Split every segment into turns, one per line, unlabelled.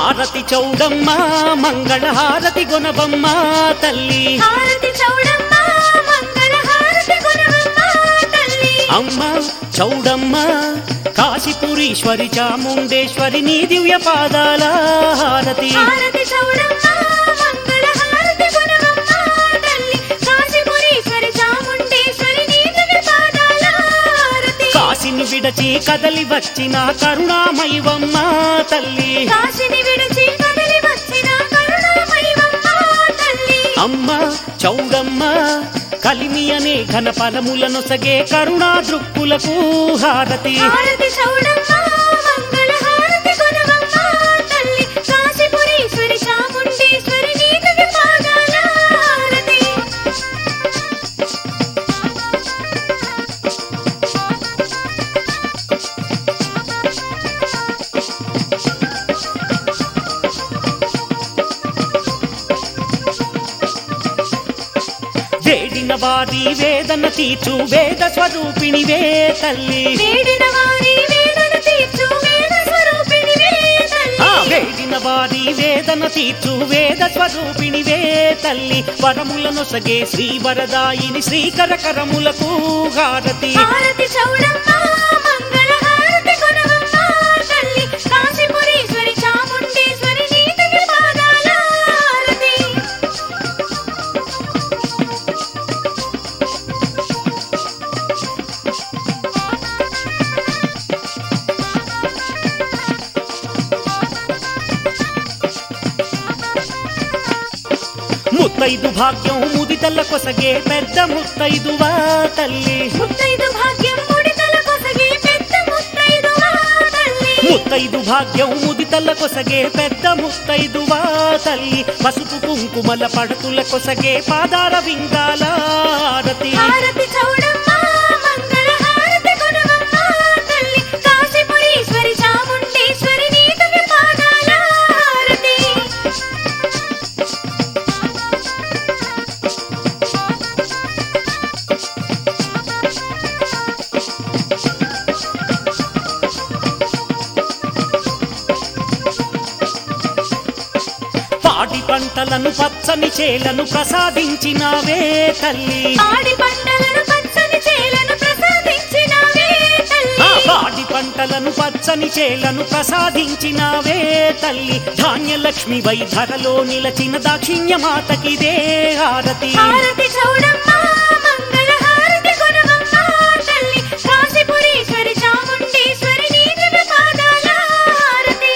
హారతి చౌడమ్మ మంగళ హారతి గొనబమ్మ తల్లి
హారతి చౌడమ్మ మంగళ హారతి గుణవమ్మ తల్లి
అమ్మ చౌడమ్మ కాశీపురీశ్వరి చాముండేశ్వరి నీ దివ్య పాదాల హారతి
హారతి చౌడమ్మ మంగళ హారతి గుణవమ్మ తల్లి కాశీపురీశ్వరి చాముండేశ్వరి నీ దివ్య పాదాల హారతి
కాశీని విడచి కదలి వచ్చిన కరుణామయివమ్మ తల్లి
కాశీని విడిచి కదలి వచ్చిన కరుణామయివమ్మ తల్లి
అమ్మ చౌడమ్మ కలిమి అనే ఘన ఫలములను సగే కరుణా దృక్కులకు హారతి
హారతి చౌడమ్మ మంగళ హారతి గుణవమ్మ తల్లి కాశీపురీశ్వరి చాముండేశ్వరి నీ దివ్య పాదాల హారతి
వేడిన వారి వేదన తీర్చు వేద స్వరూపిణివే తల్లి
వేడిన వారి వేదన తీర్చు వేద స్వరూపిణివే
ఆ
తల్లి
వేడిన వారి వేదన తీర్చు వేద స్వరూపిణివే తల్లి వరములను సగే శ్రీ వరదాయిని శ్రీకర కరములకు హారతి
హారతి చౌడమ్మ మంగళ హారతి గుణవమ్మ తల్లి కాశీపురీశ్వరి చాముండేశ్వరి నీ దివ్య పాదాల హారతి
ముత్తైదు భాగ్యం ముదితల్ల కొసగే పెద్ద ముత్తైదువా తల్లి
ముత్తైదు భాగ్యం ముడితల కొసగి పెద్ద ముత్తైదువా తల్లి
ముత్తైదు భాగ్యం ముదితల్ల కొసగే పెద్ద ముత్తైదువా తల్లి పసుపు కుంకుమల పడతుల కొసగే పాదాల వింగాల హారతి
హారతి చౌడమ్మ మంగళ హారతి గుణవమ్మ తల్లి కాశీపురీశ్వరి చాముండేశ్వరి నీ దివ్య పాదాల హారతి
పాడి పంటలను పచ్చని చేలను ప్రసాదించినావే తల్లి
ఆడి పంటలను పచ్చని చేలను ప్రసాదించినవే
ఆ
తల్లి
పాడి పంటలను పచ్చని చేలను ప్రసాదించినావే తల్లి ధాన్యలక్ష్మి వై ధరలో నిలచిన దాక్షిణ్య మాతకిదే హారతి
హారతి చౌడమ్మ మంగళ హారతి గుణవమ్మ తల్లి కాశీపురీశ్వరి చాముండేశ్వరి నీ దివ్య పాదాల హారతి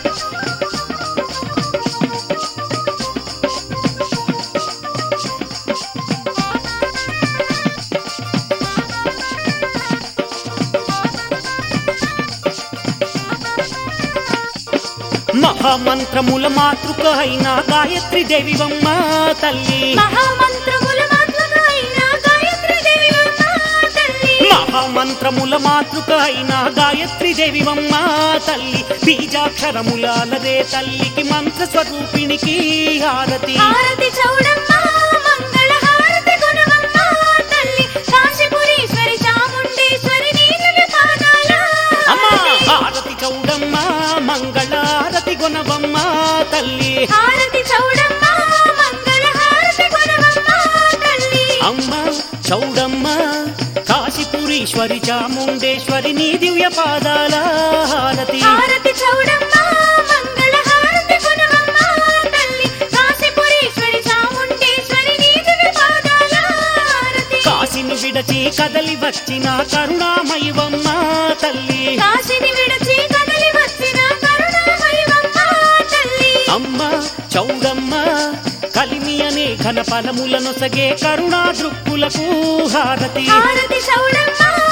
మహామంత్రముల మాతృక అయిన గాయత్రి దేవివమ్మ తల్లి
మహామంత్రముల మాతృక అయిన గాయత్రి దేవివమ్మ తల్లి
మహామంత్రముల మాతృక అయిన గాయత్రి దేవివమ్మ తల్లి బీజాక్షరములాలదే తల్లికి మంత్ర స్వరూపిణికి హారతి
హారతి చౌడమ్మ మంగళ హారతి గుణవమ్మ తల్లి కాశీపురీశ్వరి చాముండేశ్వరి నీ దివ్య పాదాల
అమ్మా
హారతి.
హారతి చౌడమ్మ మంగళారతి గుణవమ్మ తల్లి
హారతి చౌడమ్మ మంగళ హారతి గుణవమ్మ తల్లి
అమ్మ చౌడమ్మ కాశీపురీశ్వరి చాముండేశ్వరి నీ దివ్య పాదాల హారతి
హారతి చౌడమ్మ మంగళ హారతి గుణవమ్మ తల్లి కాశీపురీశ్వరి చాముండేశ్వరి నీ దివ్య పాదాల హారతి
కాశీని విడచి కదలి వచ్చిన కరుణామయివమ్మ తల్లి
కాశీని విడిచి కదలి వచ్చిన కరుణామయవమ్మ తల్లి
అమ్మ చౌడమ్మ కలిమి అనే ఘన ఫలములను సగే కరుణా దృక్కులకు హారతి
హారతి చౌడమ్మ